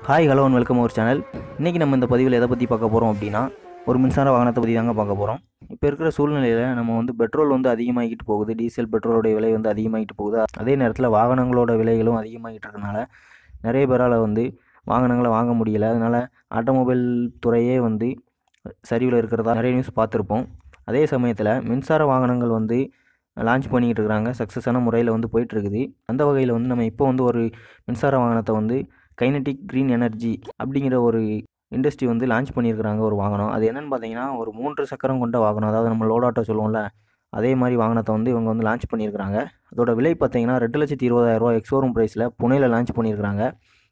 hi hello and welcome ஒரு channel இன்றைக்கி நம்ம இந்த பதிவில் எதை பற்றி பார்க்க போகிறோம் அப்படின்னா ஒரு மின்சார வாகனத்தை பற்றி தாங்க பார்க்க போகிறோம் இப்போ இருக்கிற சூழ்நிலையில் நம்ம வந்து பெட்ரோல் வந்து அதிகமாகிட்டு போகுது டீசல் பெட்ரோலோடைய விலை வந்து அதிகமாகிட்டு போகுது அதே நேரத்தில் வாகனங்களோட விலைகளும் அதிகமாகிட்டு இருக்கனால நிறைய பேரால் வந்து வாகனங்களை வாங்க முடியல அதனால் ஆட்டோமொபைல் துறையே வந்து சரிவில் இருக்கிறதா நிறைய நியூஸ் பார்த்துருப்போம் அதே சமயத்தில் மின்சார வாகனங்கள் வந்து லான்ச் பண்ணிக்கிட்டு இருக்கிறாங்க சக்ஸஸான முறையில் வந்து போயிட்டுருக்குது அந்த வகையில் வந்து நம்ம இப்போ வந்து ஒரு மின்சார வாகனத்தை வந்து கைனட்டிக் க்ரீன் எனர்ஜி அப்படிங்கிற ஒரு இண்டஸ்ட்ரி வந்து லான்ச் பண்ணியிருக்கிறாங்க ஒரு வாகனம் அது என்னென்னு பார்த்தீங்கன்னா ஒரு மூன்று சக்கரம் கொண்ட வாகனம் அதாவது நம்ம லோடாட்டோ சொல்லுவோம்ல அதே மாதிரி வாகனத்தை வந்து இவங்க வந்து லான்ச் பண்ணியிருக்கிறாங்க அதோட விலை பார்த்தீங்கன்னா ரெண்டு லட்சத்தி இருபதாயிரரூவா எக்ஸோரூம் ப்ரைஸில் புனேயில் லான்ச் பண்ணியிருக்கிறாங்க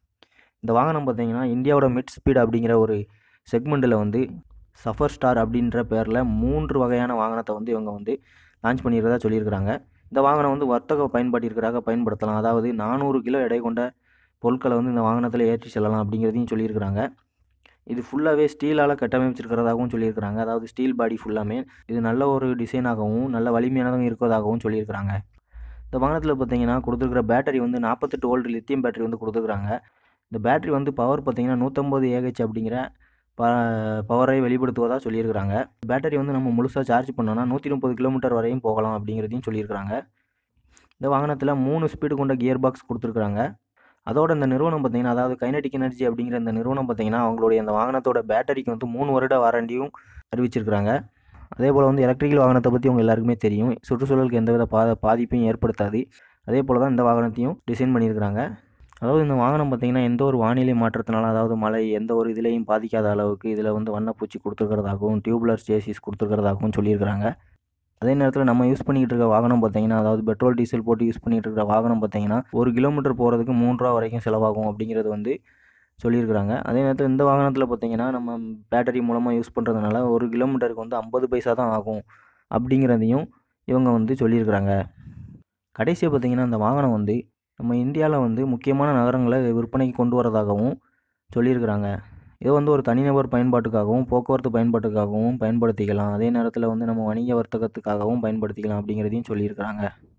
இந்த வாகனம் பார்த்தீங்கன்னா இந்தியாவோட மிட் ஸ்பீட் அப்படிங்கிற ஒரு செக்மெண்ட்டில் வந்து சஃபர் ஸ்டார் அப்படின்ற பேரில் மூன்று வகையான வாகனத்தை வந்து இவங்க வந்து லான்ச் பண்ணியிருக்கிறதா சொல்லியிருக்கிறாங்க இந்த வாகனம் வந்து வர்த்தக பயன்பாட்டிற்காக பயன்படுத்தலாம் அதாவது நானூறு கிலோ எடை கொண்ட பொருட்களை வந்து இந்த வாகனத்தில் ஏற்றி செல்லலாம் அப்படிங்கிறதையும் சொல்லியிருக்கிறாங்க இது ஃபுல்லாகவே ஸ்டீலால் கட்டமைச்சிருக்கிறதாகவும் சொல்லியிருக்கிறாங்க அதாவது ஸ்டீல் பாடி ஃபுல்லாமே இது நல்ல ஒரு டிசைனாகவும் நல்ல வலிமையானதாகவும் இருக்கிறதாகவும் சொல்லியிருக்கிறாங்க இந்த வாகனத்தில் பார்த்தீங்கன்னா கொடுத்துருக்கிற பேட்டரி வந்து நாற்பத்தெட்டு வோல்ட் லித்தியம் பேட்டரி வந்து கொடுத்துருக்குறாங்க இந்த பேட்டரி வந்து பவர் பார்த்தீங்கன்னா நூற்றம்பது ஏஹெச் அப்படிங்கிற ப பவரை வெளிப்படுத்துவதாக சொல்லியிருக்கிறாங்க பேட்டரி வந்து நம்ம முழுசாக சார்ஜ் பண்ணோன்னா நூற்றி முப்பது கிலோமீட்டர் வரையும் போகலாம் அப்படிங்கிறதையும் சொல்லியிருக்கிறாங்க இந்த வாகனத்தில் மூணு ஸ்பீடு கொண்ட கியர் பாக்ஸ் கொடுத்துருக்குறாங்க அதோட இந்த நிறுவனம் பார்த்தீங்கன்னா அதாவது கைனடிக் எனர்ஜி அப்படிங்கிற இந்த நிறுவனம் பார்த்தீங்கன்னா அவங்களுடைய அந்த வாகனத்தோட பேட்டரிக்கு வந்து மூணு வருட வாரண்டியும் அறிவிச்சிருக்கிறாங்க அதே போல் வந்து எலக்ட்ரிக்கல் வாகனத்தை பற்றி உங்கள் எல்லாருக்குமே தெரியும் சுற்றுச்சூழலுக்கு எந்தவித பா பாதிப்பையும் ஏற்படுத்தாது அதே போல் தான் இந்த வாகனத்தையும் டிசைன் பண்ணியிருக்கிறாங்க அதாவது இந்த வாகனம் பார்த்திங்கன்னா எந்த ஒரு வானிலை மாற்றத்தினால அதாவது மழை எந்த ஒரு இதுலேயும் பாதிக்காத அளவுக்கு இதில் வந்து வண்ணப்பூச்சி கொடுத்துருக்கிறதாகவும் டியூப்லர் சேசிஸ் கொடுத்துருக்கிறதாகவும் சொல்லியிருக்கிறாங்க அதே நேரத்தில் நம்ம யூஸ் பண்ணிக்கிட்டு இருக்க வாகனம் பார்த்தீங்கன்னா அதாவது பெட்ரோல் டீசல் போட்டு யூஸ் பண்ணிகிட்டு இருக்கிற வாகனம் பார்த்தீங்கன்னா ஒரு கிலோமீட்டர் போகிறதுக்கு மூணு ரூபா வரைக்கும் செலவாகும் அப்படிங்கிறது வந்து சொல்லியிருக்கிறாங்க அதே நேரத்தில் இந்த வாகனத்தில் பார்த்தீங்கன்னா நம்ம பேட்டரி மூலமாக யூஸ் பண்ணுறதுனால ஒரு கிலோமீட்டருக்கு வந்து ஐம்பது பைசா தான் ஆகும் அப்படிங்கிறதையும் இவங்க வந்து சொல்லியிருக்கிறாங்க கடைசியாக பார்த்தீங்கன்னா இந்த வாகனம் வந்து நம்ம இந்தியாவில் வந்து முக்கியமான நகரங்களை விற்பனைக்கு கொண்டு வரதாகவும் சொல்லியிருக்கிறாங்க இது வந்து ஒரு தனிநபர் பயன்பாட்டுக்காகவும் போக்குவரத்து பயன்பாட்டுக்காகவும் பயன்படுத்திக்கலாம் அதே நேரத்தில் வந்து நம்ம வணிக வர்த்தகத்துக்காகவும் பயன்படுத்திக்கலாம் அப்படிங்கிறதையும் சொல்லியிருக்கிறாங்க